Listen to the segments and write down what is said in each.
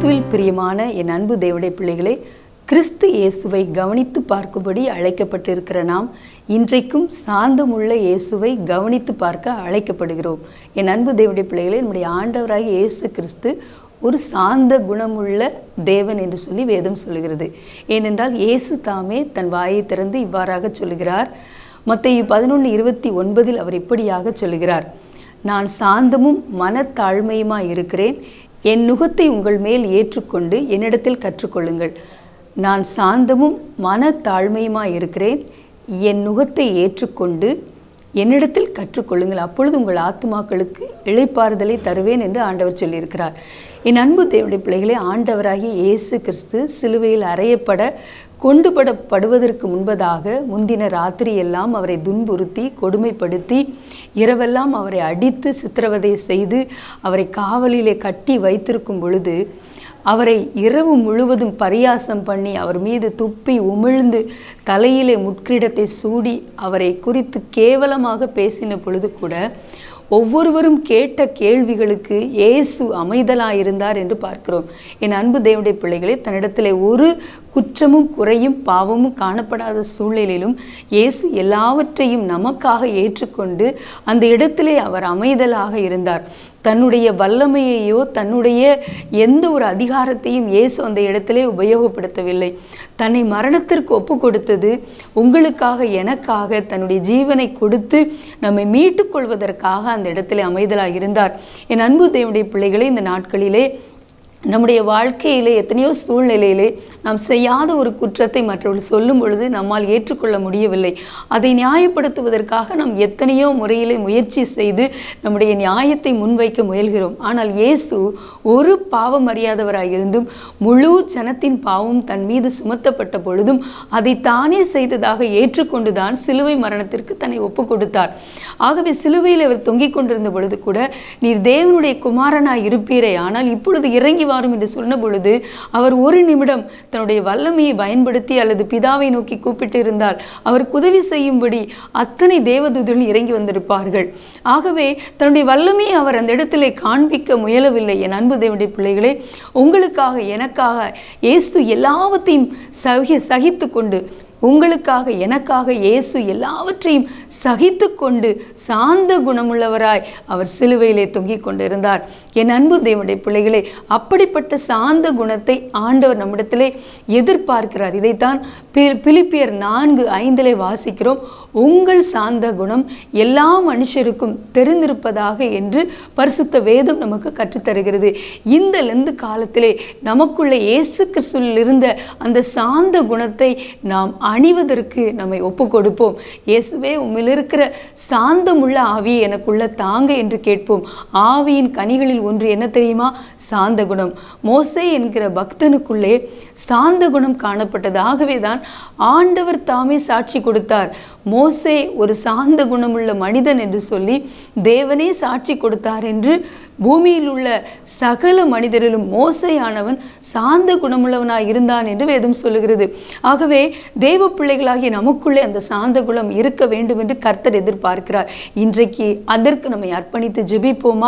கிறிஸ்துவில் பிரியமான என் அன்பு தேவடைய பிள்ளைகளே கிறிஸ்து இயேசுவை கவனித்து பார்க்கும்படி அழைக்கப்பட்டிருக்கிற நாம் இன்றைக்கும் சாந்தமுள்ள இயேசுவை கவனித்து பார்க்க அழைக்கப்படுகிறோம் என் அன்பு தேவடைய பிள்ளைகளே நம்முடைய ஆண்டவராகிய இயேசு கிறிஸ்து ஒரு சாந்த குணமுள்ள தேவன் என்று சொல்லி வேதம் சொல்லுகிறது ஏனென்றால் இயேசு தாமே தன் வாயை திறந்து இவ்வாறாக சொல்லுகிறார் மத்தேயு பதினொன்று இருபத்தி ஒன்பதில் அவர் இப்படியாக சொல்லுகிறார் நான் சாந்தமும் மனத்தாழ்மையுமாய் இருக்கிறேன் என் நுகத்தை உங்கள் மேல் ஏற்றுக்கொண்டு என்னிடத்தில் கற்றுக்கொள்ளுங்கள் நான் சாந்தமும் மனத்தாழ்மையுமாய் இருக்கிறேன் என் நுகத்தை ஏற்றுக்கொண்டு என்னிடத்தில் கற்றுக்கொள்ளுங்கள் அப்பொழுது உங்கள் ஆத்துமாக்களுக்கு இளைப்பாறுதலை தருவேன் என்று ஆண்டவர் சொல்லியிருக்கிறார் என் அன்பு தேவனுடைய பிள்ளைகளே ஆண்டவராகிய இயேசு கிறிஸ்து சிலுவையில் அறையப்பட கொண்டுபடப்படுவதற்கு முன்பதாக முந்தின ராத்திரி எல்லாம் அவரை துன்புறுத்தி கொடுமைப்படுத்தி இரவெல்லாம் அவரை அடித்து சித்திரவதை செய்து அவரை காவலிலே கட்டி வைத்திருக்கும் பொழுது அவரை இரவு முழுவதும் பரியாசம் பண்ணி அவர் மீது துப்பி உமிழ்ந்து தலையிலே முட்கிரீடத்தை சூடி அவரை குறித்து கேவலமாக பேசின பொழுது கூட ஒவ்வொருவரும் கேட்ட கேள்விகளுக்கு இயேசு அமைதலாயிருந்தார் என்று பார்க்கிறோம் என் அன்பு தேவனுடைய பிள்ளைகளே தன்னிடத்திலே ஒரு குற்றமும் குறையும் பாவமும் காணப்படாத சூழ்நிலையிலும் இயேசு எல்லாவற்றையும் நமக்காக ஏற்றுக்கொண்டு அந்த இடத்திலே அவர் அமைதலாக இருந்தார் தன்னுடைய வல்லமையையோ தன்னுடைய எந்த ஒரு அதிகாரத்தையும் இயேசு அந்த இடத்திலே உபயோகப்படுத்தவில்லை தன்னை மரணத்திற்கு ஒப்பு கொடுத்தது உங்களுக்காக எனக்காக தன்னுடைய ஜீவனை கொடுத்து நம்மை மீட்டுக் கொள்வதற்காக அந்த இடத்திலே அமைதலாக இருந்தார் என் அன்பு தேவனுடைய பிள்ளைகளே இந்த நாட்களிலே நம்முடைய வாழ்க்கையிலே எத்தனையோ சூழ்நிலையிலே நாம் செய்யாத ஒரு குற்றத்தை மற்றவர்கள் சொல்லும் பொழுது நம்மால் ஏற்றுக்கொள்ள முடியவில்லை அதை நியாயப்படுத்துவதற்காக நாம் எத்தனையோ முறையிலே முயற்சி செய்து நம்முடைய நியாயத்தை முன்வைக்க முயல்கிறோம் ஆனால் இயேசு ஒரு பாவம் அறியாதவராய் இருந்தும் முழு ஜனத்தின் பாவம் தன் மீது சுமத்தப்பட்ட பொழுதும் அதை தானே செய்ததாக ஏற்றுக்கொண்டுதான் சிலுவை மரணத்திற்கு தன்னை ஒப்பு கொடுத்தார் ஆகவே சிலுவையில் அவர் தொங்கிக் கொண்டிருந்த பொழுது கூட நீர் தேவனுடைய குமாரனாய் இருப்பீரே ஆனால் இப்பொழுது இறங்கி வாரும் என்று சொன்ன பொழுது அவர் ஒரு நிமிடம் தன்னுடைய வல்லமையை பயன்படுத்தி அல்லது பிதாவை நோக்கி கூப்பிட்டு இருந்தால் அவருக்கு உதவி செய்யும்படி அத்தனை தேவதூதர்கள் இறங்கி வந்திருப்பார்கள் ஆகவே தன்னுடைய வல்லமையை அவர் அந்த இடத்திலே காண்பிக்க முயலவில்லை என் அன்பு தேவனுடைய பிள்ளைகளே உங்களுக்காக எனக்காக இயேசு எல்லாவற்றையும் சகி சகித்து கொண்டு உங்களுக்காக எனக்காக இயேசு எல்லாவற்றையும் சகித்து கொண்டு சாந்த குணமுள்ளவராய் அவர் சிலுவையிலே தொங்கிக் கொண்டிருந்தார் என் அன்பு தேவனுடைய பிள்ளைகளே அப்படிப்பட்ட சாந்த குணத்தை ஆண்டவர் நம்மிடத்திலே எதிர்பார்க்கிறார் இதைத்தான் பி- பிலிப்பியர் நான்கு ஐந்திலே வாசிக்கிறோம் உங்கள் சாந்த குணம் எல்லா மனுஷருக்கும் தெரிந்திருப்பதாக என்று பரிசுத்த வேதம் நமக்கு கற்றுத்தருகிறது இந்த லெந்து காலத்திலே நமக்குள்ள இயேசு கிறிஸ்துவில் இருந்த அந்த சாந்த குணத்தை நாம் அணிவதற்கு நம்மை ஒப்பு கொடுப்போம் இயேசுவே உம்மில் இருக்கிற சாந்தமுள்ள ஆவியை எனக்குள்ள தாங்க என்று கேட்போம் ஆவியின் கனிகளில் ஒன்று என்ன தெரியுமா சாந்த குணம் மோசே என்கிற பக்தனுக்குள்ளே சாந்த குணம் காணப்பட்டது ஆகவே தான் ஆண்டவர் தாமே சாட்சி கொடுத்தார் மோசே ஒரு சாந்த குணமுள்ள மனிதன் என்று சொல்லி தேவனே சாட்சி கொடுத்தார் என்று பூமியில் உள்ள சகல மனிதரிலும் மோசையானவன் சாந்த குணமுள்ளவனாய் இருந்தான் என்று வேதம் சொல்லுகிறது ஆகவே தேவ பிள்ளைகளாகிய நமக்குள்ளே அந்த சாந்த குணம் இருக்க வேண்டும் என்று கர்த்தர் எதிர்பார்க்கிறார் இன்றைக்கு அதற்கு நம்மை அர்ப்பணித்து ஜெபிப்போமா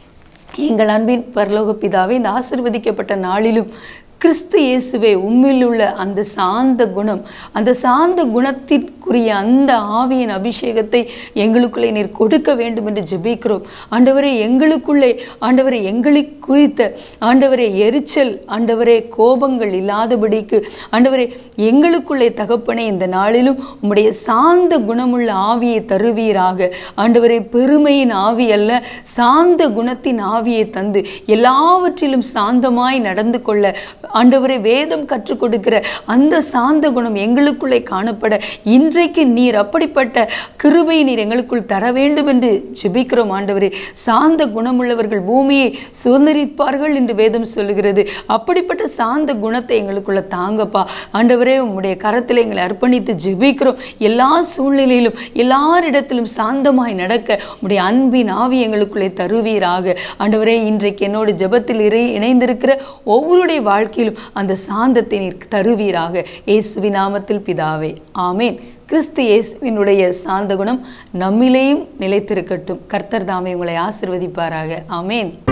எங்கள் அன்பின் பரலோக பிதாவே இந்த ஆசிர்வதிக்கப்பட்ட நாளிலும் கிறிஸ்து இயேசுவே உம்மில் உள்ள அந்த சாந்த குணம் அந்த சாந்த குணத்திற்குரிய அந்த ஆவியின் அபிஷேகத்தை எங்களுக்குள்ளே நீர் கொடுக்க வேண்டும் என்று ஜெபிக்கிறோம் ஆண்டவரே எங்களுக்குள்ளே ஆண்டவரே எங்களை குறித்த ஆண்டவரே எரிச்சல் ஆண்டவரே கோபங்கள் இல்லாதபடிக்கு ஆண்டவரே எங்களுக்குள்ளே தகப்பனே இந்த நாளிலும் உம்முடைய சாந்த குணமுள்ள ஆவியை தருவீராக ஆண்டவரே பெருமையின் ஆவி அல்ல சாந்த குணத்தின் ஆவியை தந்து எல்லாவற்றிலும் சாந்தமாய் நடந்து கொள்ள ஆண்டவரே வேதம் கற்றுக் கொடுக்கிற அந்த சாந்த குணம் எங்களுக்குள்ளே காணப்பட இன்றைக்கு நீர் அப்படிப்பட்ட கிருபையை நீர் எங்களுக்குள் தர வேண்டும் என்று ஜெபிக்கிறோம் ஆண்டவரே சாந்த குணமுள்ளவர்கள் பூமியை சுதந்திரிப்பார்கள் என்று வேதம் சொல்லுகிறது அப்படிப்பட்ட சாந்த குணத்தை எங்களுக்குள்ள தாங்கப்பா ஆண்டவரே உம்முடைய கரத்தில் எங்களை அர்ப்பணித்து ஜெபிக்கிறோம் எல்லா சூழ்நிலையிலும் எல்லாரிடத்திலும் சாந்தமாய் நடக்க உம்முடைய அன்பின் ஆவி எங்களுக்குள்ளே தருவீராக ஆண்டவரே இன்றைக்கு என்னோடு ஜெபத்தில் இறை இணைந்திருக்கிற ஒவ்வொருடைய வாழ்க்கையிலும் அந்த சாந்தத்தை நீர் தருவீராக இயேசுவின் நாமத்தில் பிதாவே ஆமேன் கிறிஸ்து இயேசுவினுடைய சாந்த குணம் நம்மிலேயும் நிலைத்திருக்கட்டும் கர்த்தர் தாமே உங்களை ஆசிர்வதிப்பாராக ஆமேன்